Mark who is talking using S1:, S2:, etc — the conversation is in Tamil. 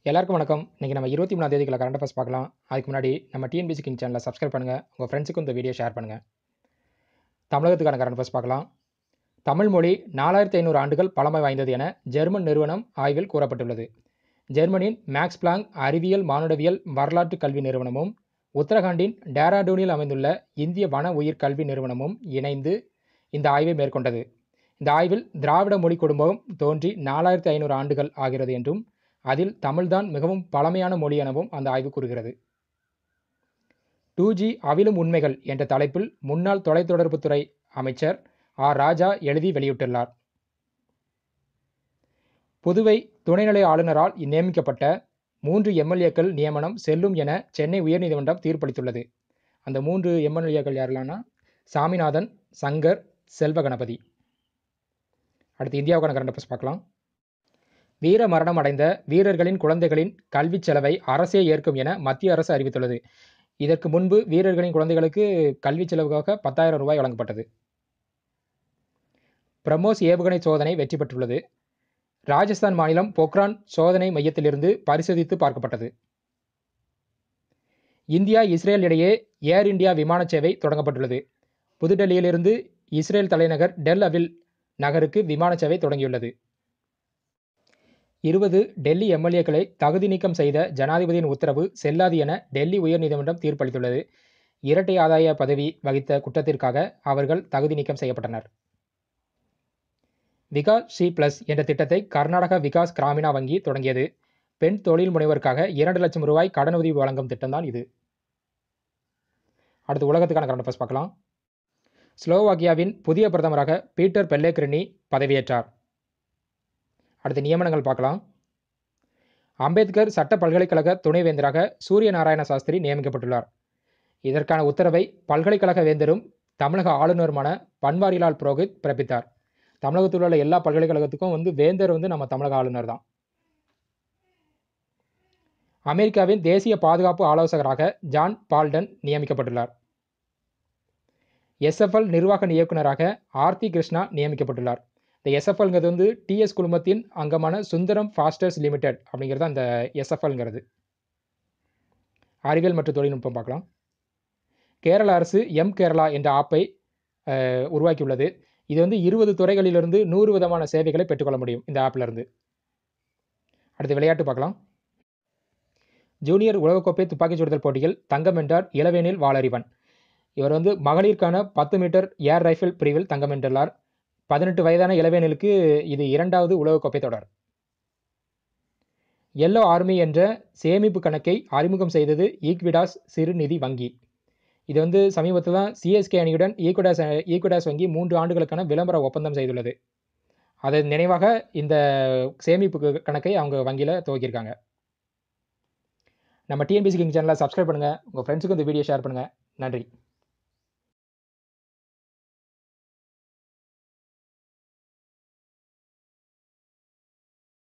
S1: எல்லாருக்கும் வணக்கம் இன்றைக்கி நம்ம இருபத்தி மூணாம் தேதிக்குள்ள கரண்ட் அஃபேர்ஸ் பார்க்கலாம் அதுக்கு முன்னாடி நம்ம டிஎன்பிசி கிங் சேனலை சப்ஸ்கிரைப் பண்ணுங்கள் உங்கள் ஃப்ரெண்ட்ஸுக்கும் இந்த வீடியோ ஷேர் பண்ணுங்கள் தமிழகத்துக்கான கரண்ட் அஃபேர்ஸ் பார்க்கலாம் தமிழ் மொழி நாலாயிரத்தி ஐநூறு ஆண்டுகள் பழமை வாய்ந்தது என ஜெர்மன் நிறுவனம் ஆய்வில் கூறப்பட்டுள்ளது ஜெர்மனியின் மேக்ஸ் பிளாங்க் அறிவியல் மானுடவியல் வரலாற்று கல்வி நிறுவனமும் உத்தரகாண்டின் டேராடூனில் அமைந்துள்ள இந்திய வன உயிர் கல்வி நிறுவனமும் இணைந்து இந்த ஆய்வை மேற்கொண்டது இந்த ஆய்வில் திராவிட மொழி குடும்பம் தோன்றி நாலாயிரத்தி ஐநூறு ஆண்டுகள் ஆகிறது என்றும் அதில் தமிழ்தான் மிகவும் பழமையான மொழி எனவும் அந்த ஆய்வு கூறுகிறது டூ ஜி அவிழும் உண்மைகள் என்ற தலைப்பில் முன்னாள் தொலைத்தொடர்புத்துறை அமைச்சர் ஆர் ராஜா எழுதி வெளியிட்டுள்ளார் புதுவை துணைநிலை ஆளுநரால் நியமிக்கப்பட்ட மூன்று எம்எல்ஏக்கள் நியமனம் செல்லும் என சென்னை உயர்நீதிமன்றம் தீர்ப்பளித்துள்ளது அந்த மூன்று எம்எல்ஏக்கள் யாரெல்லாம்னா சாமிநாதன் சங்கர் செல்வ கணபதி அடுத்து இந்தியாவுக்கான கரண்ட் அஃபேர்ஸ் பார்க்கலாம் வீர மரணம் அடைந்த வீரர்களின் குழந்தைகளின் கல்விச் செலவை அரசே ஏற்கும் என மத்திய அரசு அறிவித்துள்ளது இதற்கு முன்பு வீரர்களின் குழந்தைகளுக்கு கல்வி செலவுக்காக பத்தாயிரம் ரூபாய் வழங்கப்பட்டது பிரம்மோஸ் ஏவுகணை சோதனை வெற்றி பெற்றுள்ளது ராஜஸ்தான் மாநிலம் பொக்ரான் சோதனை மையத்திலிருந்து பரிசோதித்து பார்க்கப்பட்டது இந்தியா இஸ்ரேல் இடையே ஏர் இந்தியா விமான சேவை தொடங்கப்பட்டுள்ளது புதுடெல்லியிலிருந்து இஸ்ரேல் தலைநகர் டெல் அவில் நகருக்கு விமான சேவை தொடங்கியுள்ளது இருபது டெல்லி எம்எல்ஏக்களை தகுதி நீக்கம் செய்த ஜனாதிபதியின் உத்தரவு செல்லாது என டெல்லி உயர்நீதிமன்றம் தீர்ப்பளித்துள்ளது இரட்டை ஆதாய பதவி வகித்த குற்றத்திற்காக அவர்கள் தகுதி நீக்கம் செய்யப்பட்டனர் விகாஸ் சி பிளஸ் என்ற திட்டத்தை கர்நாடகா விகாஸ் கிராமினா வங்கி தொடங்கியது பெண் தொழில் முனைவோருக்காக இரண்டு லட்சம் ரூபாய் கடனுதவி வழங்கும் திட்டம்தான் இது அடுத்து உலகத்துக்கான கரண்ட் அஃபேர்ஸ் பார்க்கலாம் ஸ்லோவாக்கியாவின் புதிய பிரதமராக பீட்டர் பெல்லேக்ரினி பதவியேற்றார் அடுத்த நியமனங்கள் பார்க்கலாம் அம்பேத்கர் சட்ட பல்கலைக்கழக துணைவேந்தராக சூரிய நாராயண சாஸ்திரி நியமிக்கப்பட்டுள்ளார் இதற்கான உத்தரவை பல்கலைக்கழக வேந்தரும் தமிழக ஆளுநருமான பன்வாரிலால் புரோஹித் பிறப்பித்தார் தமிழகத்தில் உள்ள எல்லா பல்கலைக்கழகத்துக்கும் வந்து வேந்தர் வந்து நம்ம தமிழக ஆளுநர் தான் அமெரிக்காவின் தேசிய பாதுகாப்பு ஆலோசகராக ஜான் பால்டன் நியமிக்கப்பட்டுள்ளார் எஸ்எஃப்எல் நிர்வாக இயக்குநராக ஆர்த்தி கிருஷ்ணா நியமிக்கப்பட்டுள்ளார் இந்த எஸ்எஃப்எல்ங்கிறது வந்து டிஎஸ் குழுமத்தின் அங்கமான சுந்தரம் ஃபாஸ்டர்ஸ் லிமிடெட் அப்படிங்கிறது அந்த எஸ்எஃப்எல்ங்கிறது அறிவியல் மற்றும் தொழில்நுட்பம் பார்க்கலாம் கேரள அரசு எம் கேரளா என்ற ஆப்பை உருவாக்கியுள்ளது இது வந்து இருபது துறைகளிலிருந்து நூறு விதமான சேவைகளை பெற்றுக்கொள்ள முடியும் இந்த ஆப்பில் இருந்து அடுத்து விளையாட்டு பார்க்கலாம் ஜூனியர் உலகக்கோப்பை துப்பாக்கிச் சுடுதல் போட்டியில் தங்கம் வென்றார் இளவேனில் வாளறிவன் இவர் வந்து மகளிருக்கான பத்து மீட்டர் ஏர் ரைஃபிள் பிரிவில் தங்கம் வென்றுள்ளார் பதினெட்டு வயதான இளவேனிலுக்கு இது இரண்டாவது உலகக்கோப்பை தொடர் எல்லோ ஆர்மி என்ற சேமிப்பு கணக்கை அறிமுகம் செய்தது ஈக்விடாஸ் சிறுநிதி வங்கி இது வந்து சமீபத்தில் தான் சிஎஸ்கே அணியுடன் ஈக்குடாஸ் ஈக்குடாஸ் வங்கி மூன்று ஆண்டுகளுக்கான விளம்பர ஒப்பந்தம் செய்துள்ளது அதன் நினைவாக இந்த சேமிப்பு கணக்கை அவங்க வங்கியில் துவக்கியிருக்காங்க நம்ம டிஎன்பிசி கிங் சேனலை சப்ஸ்கிரைப் பண்ணுங்கள் உங்கள் ஃப்ரெண்ட்ஸுக்கு இந்த வீடியோ ஷேர் பண்ணுங்கள் நன்றி